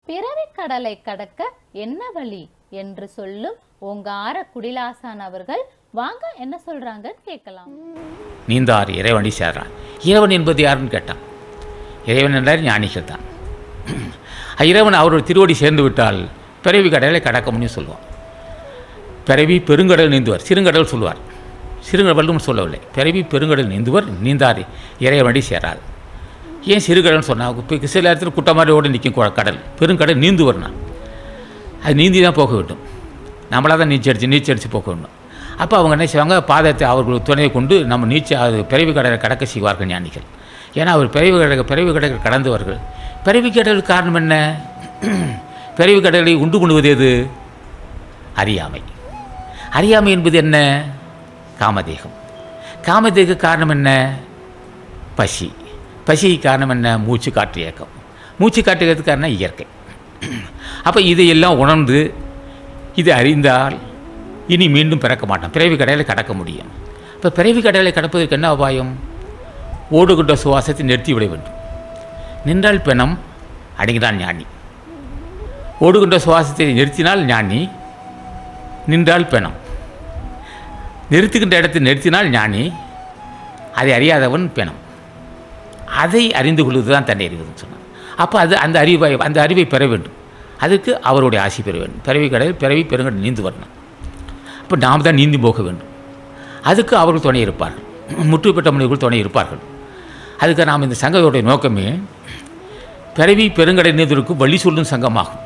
பிறவி கடலை கடக்க என்ன வழி என்று சொல்லும் ஓங்கார குடிலாசான் அவர்கள் வாங்க என்ன சொல்றாங்கன்னு கேட்கலாம் நீந்தார் இறைவனை சேர்றான் இறைவன் என்பது யாருன்னு கேட்டான் இறைவன் என்றால் ஞானிகள் தான் இறைவன் அவரோட திருவடி சேர்ந்து விட்டால் பிறவி கடலை கடக்க முடியும் சொல்லுவான் பிறவி பெருங்கடல் நீந்துவர் சிறுங்கடல் சொல்லுவார் சிறுங்கடலும் சொல்லவில்லை பிறவி பெருங்கடல் நீந்துவர் நீந்தார் இறைவனடி சேராது ஏன் சிறுகடல்னு சொன்னால் இப்போ சில இடத்துல குட்டை மாதிரி ஓடி நிற்கும் கு- கடல் பெருங்கடல் நீந்துவர்னா அது நீந்தி தான் போக வேண்டும் நம்மளாக தான் நீச்சல் அடித்து நீச்சல் அடித்து போக வேண்டும் அப்போ அவங்க என்ன செய்வாங்க பாதத்தை அவர்கள் துணையை கொண்டு நம்ம நீச்சல் அது பிறவி கடலை கடக்க செய்வார்கள் ஞானிகள் ஏன்னா அவர் பிறவி கடலை பிறவி கடலை கடந்தவர்கள் பிறவி கடலுக்கு காரணம் என்ன பிறவி கடலை உண்டு பண்ணுவது எது அறியாமை அறியாமை என்பது என்ன காமதேகம் காமதேக காரணம் என்ன பசி பசிக்கு காரணம் என்ன மூச்சு காற்று இயக்கம் மூச்சு காற்று இயக்கத்துக்கு காரணம் இயற்கை அப்போ இதையெல்லாம் உணர்ந்து இது அறிந்தால் இனி மீண்டும் பிறக்க மாட்டான் பிறவி கடையில் கடக்க முடியும் இப்போ பிறவி கடையில் கடப்பதற்கு என்ன உபாயம் ஓடுகின்ற சுவாசத்தை நிறுத்தி விட வேண்டும் நின்றால் பெணம் அடங்கினான் ஞானி ஓடுகின்ற சுவாசத்தை நிறுத்தினால் ஞானி நின்றால் பெணம் நிறுத்துகின்ற இடத்தை நிறுத்தினால் ஞானி அதை அறியாதவன் பெணம் அதை அறிந்து கொள்வது தான் தன்னை அறிவதுன்னு சொன்னார் அப்போ அது அந்த அறிவை அந்த அறிவை பெற வேண்டும் அதுக்கு அவருடைய ஆசை பெற வேண்டும் பிறவி கடல் பிறவி பெருங்கடல் நீந்து வரணும் அப்போ நாம் தான் நீந்தி போக வேண்டும் அதுக்கு அவர்கள் துணை இருப்பார்கள் முற்று பெற்ற மனிதர்கள் துணை இருப்பார்கள் அதுக்கு நாம் இந்த சங்கத்தோடைய நோக்கமே பிறவி பெருங்கடல் நீந்தருக்கு வழி சொல்லும் சங்கமாகும்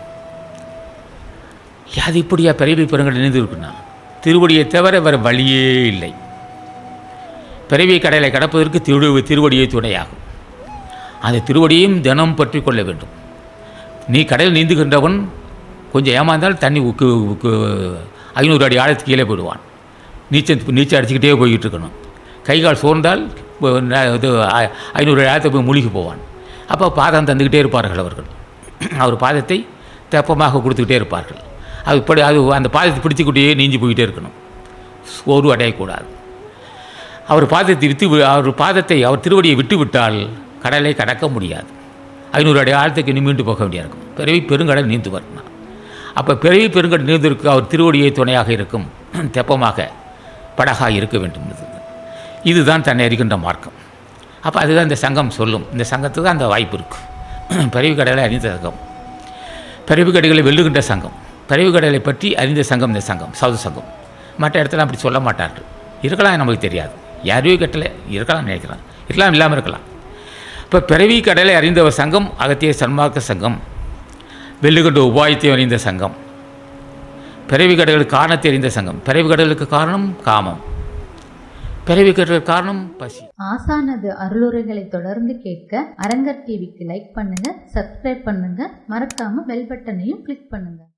அது இப்படியா பிறவி பெருங்கடல் நீந்திருக்குன்னா திருவடியை தவிர வேறு வழியே இல்லை பிறவி கடலை கடப்பதற்கு திரு திருவடியை துணையாகும் அந்த திருவடியையும் தினம் பற்றி கொள்ள வேண்டும் நீ கடல் நீந்துகின்றவன் கொஞ்சம் ஏமாந்தால் தண்ணி உக்கு உக்கு ஐநூறு அடி ஆழத்துக்கு கீழே போயிடுவான் நீச்சல் நீச்சல் அடிச்சுக்கிட்டே போய்கிட்டு இருக்கணும் கை கால் சோர்ந்தால் இப்போ ந- இது ஐ- ஐநூறு அடி ஆழத்தை போய் மூழ்கி போவான் அப்போ பாதம் தந்துக்கிட்டே இருப்பார்கள் அவர்கள் அவர் பாதத்தை தெப்பமாக கொடுத்துக்கிட்டே இருப்பார்கள் அது இப்படி அது அந்த பாதத்தை பிடிச்சிக்கிட்டே நீஞ்சி போய்கிட்டே இருக்கணும் சோர்வு அடையக்கூடாது அவர் பாதத்தை விட்டு வி- அவர் பாதத்தை அவர் திருவடியை விட்டு விட்டால் கடலை கடக்க முடியாது ஐநூறு அடி ஆழத்துக்கு இனி மீண்டு போக வேண்டியா இருக்கும் பிறவி பெருங்கடல் நீந்து வரணும் அப்போ பிறவி பெருங்கடல் நீந்ததற்கு அவர் திருவடியை துணையாக இருக்கும் தெப்பமாக படகாக இருக்க வேண்டும் இது இதுதான் தன்னை அறிகின்ற மார்க்கம் அப்போ அதுதான் இந்த சங்கம் சொல்லும் இந்த சங்கத்துக்கு அந்த வாய்ப்பு இருக்குது பிறவி கடலை அறிந்த சங்கம் பிறவி கடைகளை வெல்லுகின்ற சங்கம் பிறவி கடலை பற்றி அறிந்த சங்கம் இந்த சங்கம் சவுது சங்கம் மற்ற இடத்துல அப்படி சொல்ல மாட்டார்கள் இருக்கலாம் நமக்கு தெரியாது யாரையோ கட்டலை இருக்கலாம் நினைக்கலாம் இருக்கலாம் இல்லாமல் இருக்கலாம் இப்போ பிறவி கடலை அறிந்தவர் சங்கம் அகத்திய சன்மார்க்க சங்கம் வெல்லுகின்ற உபாயத்தை அறிந்த சங்கம் பிறவி கடலுக்கு காரணத்தை அறிந்த சங்கம் பிறவி கடலுக்கு காரணம் காமம் பிறவி கடலுக்கு காரணம் பசி ஆசானது அருளுரைகளை தொடர்ந்து கேட்க அரங்கர் டிவிக்கு லைக் பண்ணுங்க சப்ஸ்கிரைப் பண்ணுங்க மறக்காம பெல் பட்டனையும் கிளிக் பண்ணுங்க